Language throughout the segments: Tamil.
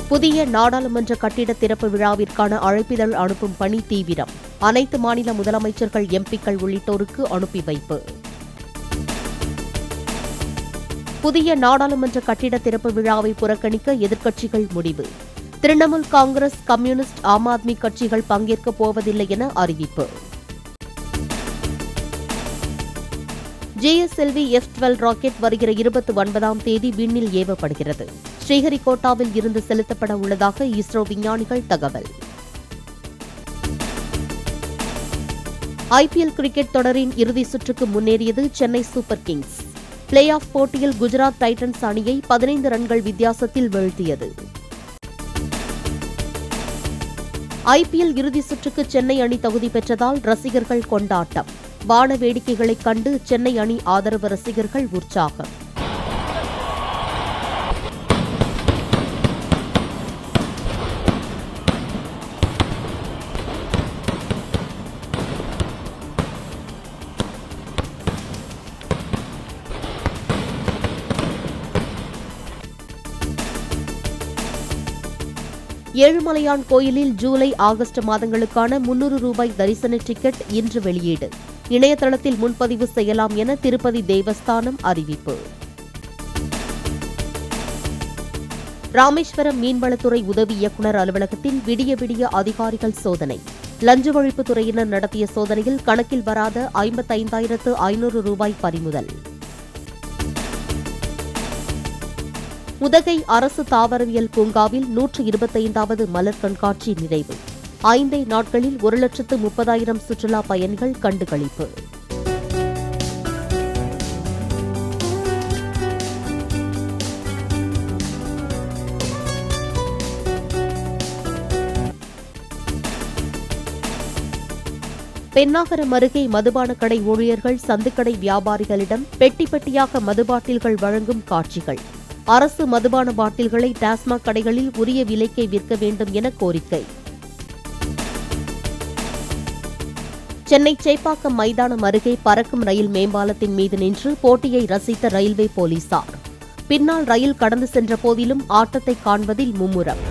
புதிய நாடாளுமன்ற கட்டிட திறப்பு விழாவிற்கான அழைப்பிதழ் அனுப்பும் பணி தீவிரம் அனைத்து மாநில முதலமைச்சர்கள் எம்பிக்கள் உள்ளிட்டோருக்கு அனுப்பி வைப்பு புதிய நாடாளுமன்ற கட்டிட திறப்பு விழாவை புறக்கணிக்க எதிர்க்கட்சிகள் முடிவு திரிணாமுல் காங்கிரஸ் கம்யூனிஸ்ட் ஆம் ஆத்மி கட்சிகள் பங்கேற்கப் போவதில்லை என அறிவிப்பு ஜிஎஸ்எல்வி எஃப் டுவெல் ராக்கெட் வருகிற இருபத்தி ஒன்பதாம் தேதி விண்ணில் ஏவப்படுகிறது ஸ்ரீஹரிகோட்டாவில் இருந்து செலுத்தப்பட உள்ளதாக இஸ்ரோ விஞ்ஞானிகள் தகவல் ஐபிஎல் கிரிக்கெட் தொடரின் இறுதிச் சுற்றுக்கு முன்னேறியது Chennai Super Kings playoff போட்டியில் குஜராத் டைட்டன்ஸ் அணியை பதினைந்து ரன்கள் வித்தியாசத்தில் வீழ்த்தியது ஐபிஎல் இறுதி சுற்றுக்கு சென்னை அணி தகுதி பெற்றதால் ரசிகர்கள் கொண்டாட்டம் வான வேடிக்கைகளைக் கண்டு சென்னை அணி ஆதரவு ரசிகர்கள் உற்சாகம் ஏழுமலையான் கோயிலில் ஜூலை ஆகஸ்ட் மாதங்களுக்கான முன்னூறு ரூபாய் தரிசன டிக்கெட் இன்று வெளியீடு இணையதளத்தில் முன்பதிவு செய்யலாம் என திருப்பதி தேவஸ்தானம் அறிவிப்பு ராமேஸ்வரம் மீன்வளத்துறை உதவி இயக்குநர் அலுவலகத்தில் விடிய விடிய அதிகாரிகள் சோதனை லஞ்ச ஒழிப்புத் துறையினர் நடத்திய சோதனையில் கணக்கில் வராத ஐம்பத்தைந்தாயிரத்து ஐநூறு ரூபாய் பறிமுதல் உதகை அரசு தாவரவியல் பூங்காவில் நூற்று இருபத்தைந்தாவது மலர் கண்காட்சி நிறைவு ஐந்தே நாட்களில் ஒரு லட்சத்து முப்பதாயிரம் சுற்றுலா பயணிகள் கண்டுகளிப்பு பென்னாகரம் அருகே மதுபான கடை ஊழியர்கள் சந்துக்கடை வியாபாரிகளிடம் பெட்டி பெட்டியாக மதுபாட்டில்கள் வழங்கும் காட்சிகள் அரசு மதுபான பாட்டில்களை டாஸ்மாக் கடைகளில் உரிய விலைக்கே விற்க வேண்டும் என கோரிக்கை சென்னை சேப்பாக்கம் மைதானம் அருகே பறக்கும் ரயில் மேம்பாலத்தின் மீது நின்று போட்டியை ரசித்த ரயில்வே போலீசார் பின்னால் ரயில் கடந்து சென்ற போதிலும் ஆட்டத்தை காண்பதில் மும்முரம்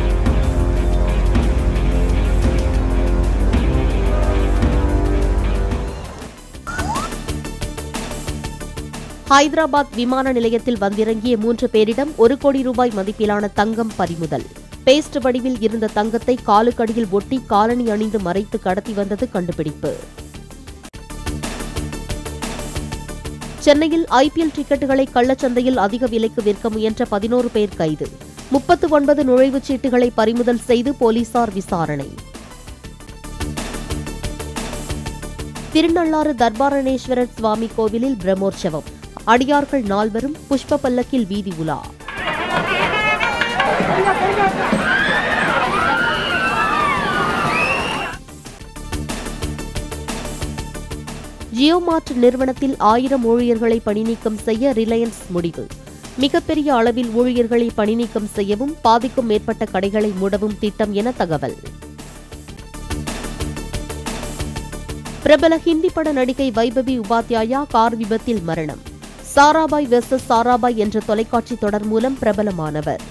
ஹைதராபாத் விமான நிலையத்தில் வந்திறங்கிய மூன்று பேரிடம் ஒரு கோடி ரூபாய் மதிப்பிலான தங்கம் பறிமுதல் பேஸ்ட் வடிவில் இருந்த தங்கத்தை காலுக்கடியில் ஒட்டி காலணி அணிந்து மறைத்து கடத்தி வந்தது கண்டுபிடிப்பு சென்னையில் ஐபிஎல் டிக்கெட்டுகளை கள்ளச்சந்தையில் அதிக விலைக்கு விற்க முயன்ற பதினோரு பேர் கைது முப்பத்து ஒன்பது நுழைவுச் சீட்டுகளை பறிமுதல் செய்து போலீசார் விசாரணை திருநள்ளாறு தர்பாரணேஸ்வரர் சுவாமி கோவிலில் பிரம்மோற்சவம் அடியார்கள் நால்வரும் புஷ்ப பல்லக்கில் வீதி உலா ஜியோமார்ட் நிறுவனத்தில் ஆயிரம் ஊழியர்களை பணிநீக்கம் செய்ய ரிலையன்ஸ் முடிவு மிகப்பெரிய அளவில் ஊழியர்களை பணிநீக்கம் செய்யவும் பாதிக்கும் மேற்பட்ட கடைகளை மூடவும் திட்டம் என தகவல் பிரபல ஹிந்தி பட நடிகை வைபவி உபாத்யாயா கார் விபத்தில் மரணம் சாராபாய் வெர்சஸ் சாராபாய் என்ற தொலைக்காட்சி தொடர் மூலம் பிரபலமானவர்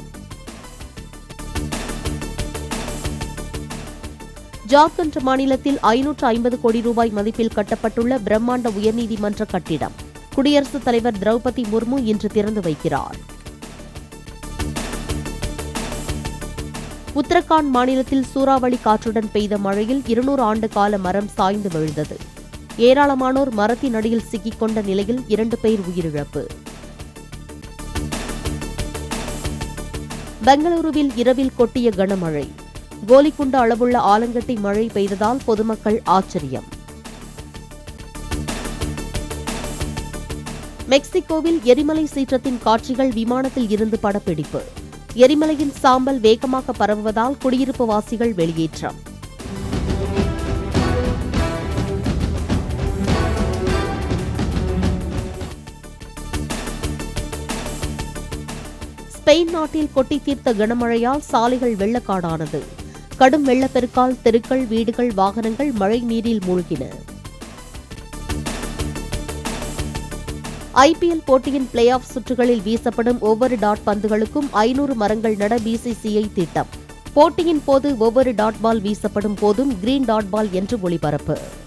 ஜார்க்கண்ட் மாநிலத்தில் ஐநூற்று ஐம்பது கோடி ரூபாய் மதிப்பில் கட்டப்பட்டுள்ள பிரம்மாண்ட உயர்நீதிமன்ற கட்டிடம் குடியரசுத் தலைவர் திரௌபதி முர்மு இன்று திறந்து வைக்கிறார் உத்தரகாண்ட் மாநிலத்தில் சூறாவளி காற்றுடன் பெய்த மழையில் இருநூறு ஆண்டு கால மரம் சாய்ந்து விழுந்தது ஏராளமானோர் மரத்தின் அடியில் சிக்கிக்கொண்ட நிலையில் இரண்டு பேர் உயிரிழப்பு பெங்களூருவில் இரவில் கொட்டிய கனமழை கோலிக்குண்டு அளவுள்ள ஆலங்கட்டி மழை பெய்ததால் பொதுமக்கள் ஆச்சரியம் மெக்சிகோவில் எரிமலை சீற்றத்தின் காட்சிகள் விமானத்தில் இருந்து படப்பிடிப்பு எரிமலையின் சாம்பல் வேகமாக பரவுவதால் குடியிருப்பு வாசிகள் வெளியேற்றம் ஸ்பெயின் நாட்டில் கொட்டி தீர்த்த கனமழையால் சாலைகள் வெள்ளக்காடானது கடும் வெள்ளப்பெருக்கால் தெருக்கள் வீடுகள் வாகனங்கள் மழை நீரில் மூழ்கின ஐபிஎல் போட்டியின் பிளே ஆஃப் சுற்றுகளில் வீசப்படும் ஒவ்வொரு டாட் பந்துகளுக்கும் ஐநூறு மரங்கள் நட பிசிசிஐ திட்டம் போட்டியின் போது ஒவ்வொரு டாட் பால் வீசப்படும் போதும் கிரீன் டாட் பால் என்று ஒளிபரப்பு